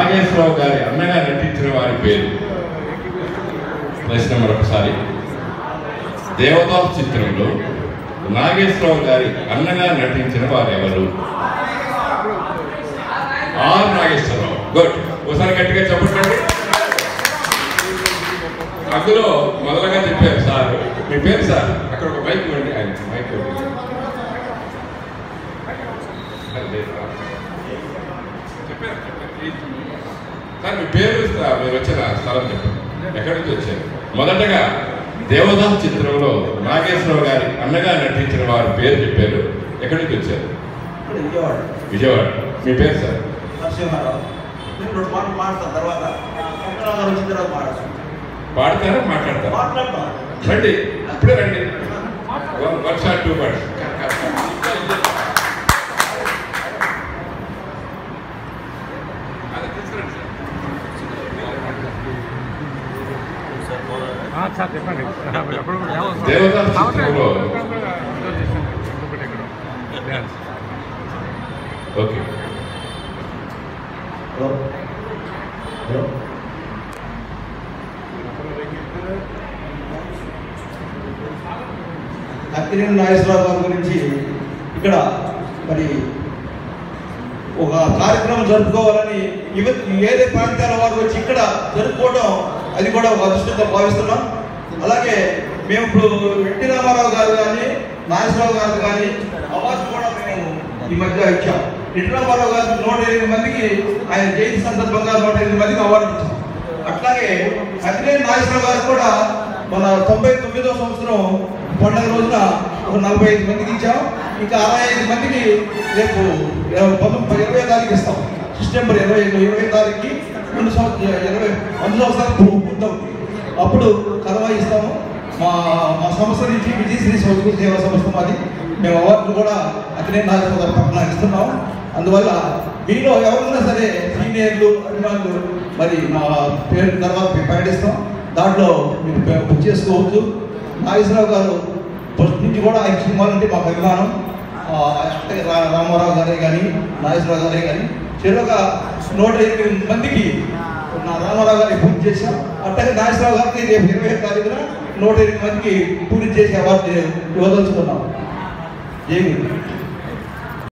నాగేశ్వరరావు గారి అన్నగా నటించిన వారి పేరు ప్రశ్న మరొకసారి దేవదాస్ చిత్రంలో నాగేశ్వరరావు గారి అన్నగా నటించిన వారు ఎవరు ఆర్ నాగేశ్వరరావు గుడ్ ఒకసారి గట్టిగా చెప్పండి అందులో మొదలుగా చెప్పారు సార్ మీ పేరు సార్ అక్కడ ఒక మైక్ ఇవ్వండి ఆయన మైక్ ఇవ్వండి అదే సార్. చెప్పారు, చెప్పారు. సార్ మీ పేరు స- మీరు వచ్చిన స్థలం చెప్పండి ఎక్కడి నుంచి వచ్చారు మొదటగా దేవదాస్ చిత్రంలో నాగేశ్వరరావు గారి అన్నగా నటించిన వారి పేరు చెప్పారు ఎక్కడి నుంచి వచ్చారు ఇప్పుడు విజయవాడ విజయవాడ మీ పేరు సార్ నరసింహారావు నేను రెండు మాటలు మాట్లాడతాను తర్వాత వెంకటరావు గారు వచ్చిన తర్వాత మాట్లాడతాను పాడతారా మాట్లాడతారా మాట్లాడతాను రండి ఇప్పుడే రండి one one shot two words sir చెప్పండి ఎప్పుడు దేవదాస్ చిత్రంలో okay hello hello Akkineni Nageswara Rao గారి గురించి ఇక్కడ మరి ఒక కార్యక్రమం జరుపుకోవాలని ఇవ ఏదే ప్రాంతాల వారు వచ్చి ఇక్కడ జరుపుకోవడం అది కూడా ఒక అదృష్టంగా భావిస్తున్నాం అలాగే మేము ఇప్పుడు ఎన్టీ రామారావు గారు కానీ నాగేశ్వరరావు గారు కానీ అవార్డు కూడా మేము ఈ మధ్య ఇచ్చాం ఎన్టీ రామారావు గారికి నూట ఎనిమిది మందికి ఆయన జయంతి సందర్భంగా నూట ఎనిమిది మందికి అవార్డు ఇచ్చాం అట్లాగే అక్కినేని నాగేశ్వరరావు గారు కూడా మన తొంభై తొమ్మిదో సంవత్సరం పండుగ రోజున ఒక నలభై ఐదు మందికి ఇచ్చాం ఇంకా అరవై ఐదు మందికి రేపు ఇరవై పంతొమ్మిది ఇరవై తారీఖు ఇస్తాం సెప్టెంబర్ ఇరవై ఇరవై తారీఖుకి రెండు సంవత్సరాలు ఇరవై వంద సంవత్సరాలు పూ- పూర్తవుతుంది అప్పుడు కలవా ఇస్తాము మా మా సంస్థ నుంచి విజయశ్రీ సంస్కృతి సేవా సంస్థ మాది మేము అవార్డులు కూడా అతనే నాగేశ్వర గారి పక్కన ఇస్తున్నాం అందువల్ల మీలో ఎవరున్నా సరే సీనియర్లు అభిమానులు మరి మా పేరు తర్వాత మేము ప్రకటిస్తాం దాంట్లో మీరు పే- బుక్ చేసుకోవచ్చు నాగేశ్వరరావు గారు ఫస్ట్ నుంచి కూడా ఆయన సినిమాలంటే మాకు అభిమానం ఆ, అంటే రా- రామారావు గారే కానీ నాగేశ్వరరావు గారే కానీ చెరువుగా నూట ఎనిమిది మందికి నా రామారావు గారిని పూర్తి చేశాం అట్లాగే నాగేశ్వరరావు గారికి రేపు ఇరవై తారీఖున నూట ఎనిమిది మందికి పూర్తి చేసే అవార్డు ఇవ్వదలుచుకున్నాం జై గురు